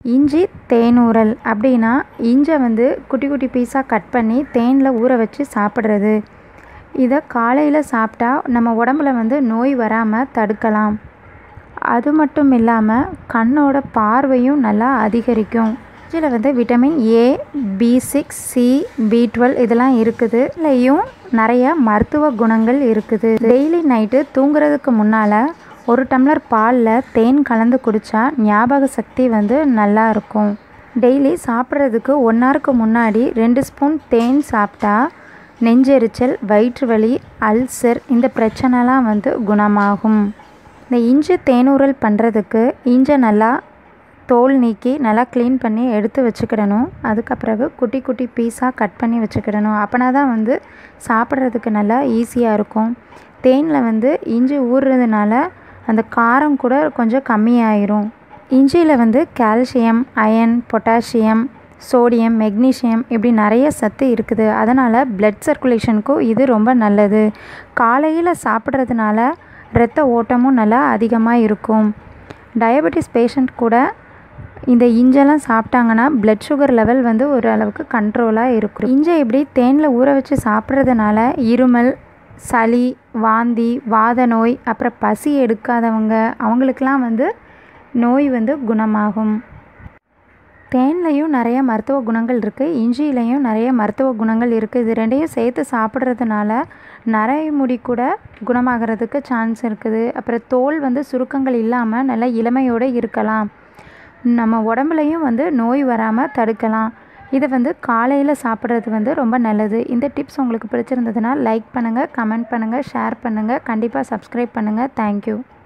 இஞ்சி தேனூறல் அப்படின்னா இஞ்சை வந்து குட்டி குட்டி பீஸாக கட் பண்ணி தேனில் ஊற வச்சு சாப்பிட்றது இதை காலையில் சாப்பிட்டா நம்ம உடம்புல வந்து நோய் வராமல் தடுக்கலாம் அது மட்டும் இல்லாமல் கண்ணோட பார்வையும் நல்லா அதிகரிக்கும் இதில் வந்து vitamin A B six C B twelve இதெல்லாம் இருக்குது இதுலேயும் நிறைய மருத்துவ குணங்கள் இருக்குது டெய்லி நைட்டு தூங்குறதுக்கு முன்னால் ஒரு டம்ளர் பாலில் தேன் கலந்து குடித்தா ஞாபக சக்தி வந்து நல்லா இருக்கும் டெய்லி சாப்பிட்றதுக்கு ஒன் ஹவருக்கு முன்னாடி ரெண்டு ஸ்பூன் தேன் சாப்பிட்டா நெஞ்செரிச்சல் வயிற்று வலி அல்சர் இந்த பிரச்சனைலாம் வந்து குணமாகும் இந்த இஞ்சி தேனூறல் பண்ணுறதுக்கு இஞ்சை நல்லா தோல் நீக்கி நல்லா க்ளீன் பண்ணி எடுத்து வச்சுக்கிடணும் அதுக்கப்பிறகு குட்டி குட்டி பீஸாக கட் பண்ணி வச்சுக்கிடணும் அப்போனா தான் வந்து சாப்பிட்றதுக்கு நல்லா ஈஸியாக இருக்கும் தேனில் வந்து இஞ்சி ஊறுறதுனால அந்த காரம் கூட கொஞ்சம் கம்மியாயிரும் இஞ்சியில் வந்து calcium iron potassium sodium magnesium இப்படி நிறைய சத்து இருக்குது அதனால் பிளட் சர்க்குலேஷனுக்கும் இது ரொம்ப நல்லது காலையில் சாப்பிட்றதுனால இரத்த ஓட்டமும் நல்லா அதிகமாக இருக்கும் டயபெட்டிஸ் பேஷண்ட் கூட இந்த இஞ்செல்லாம் சாப்பிட்டாங்கன்னா பிளட் சுகர் லெவல் வந்து ஒரு அளவுக்கு கண்ட்ரோலாக இருக்கும் இஞ்சை இப்படி தேனில் ஊற வச்சு சாப்பிட்றதுனால இருமல் சளி வாந்தி வாத நோய் அப்புறம் பசி எடுக்காதவங்க அவங்களுக்கெல்லாம் வந்து நோய் வந்து குணமாகும் தேன்லேயும் நிறைய மருத்துவ குணங்கள் இருக்குது இஞ்சியிலையும் நிறைய மருத்துவ குணங்கள் இருக்குது இது ரெண்டையும் சேர்த்து சாப்பிட்றதுனால நரை முடி கூட குணமாகிறதுக்கு சான்ஸ் இருக்குது அப்புறம் தோல் வந்து சுருக்கங்கள் இல்லாமல் நல்ல இளமையோடு இருக்கலாம் நம்ம உடம்புலையும் வந்து நோய் வராமல் தடுக்கலாம் இதை வந்து காலையில் சாப்பிட்றது வந்து ரொம்ப நல்லது இந்த டிப்ஸ் உங்களுக்கு பிடிச்சிருந்ததுன்னா லைக் பண்ணுங்கள் கமெண்ட் பண்ணுங்கள் ஷேர் பண்ணுங்கள் கண்டிப்பாக சப்ஸ்கிரைப் பண்ணுங்கள் தேங்க்யூ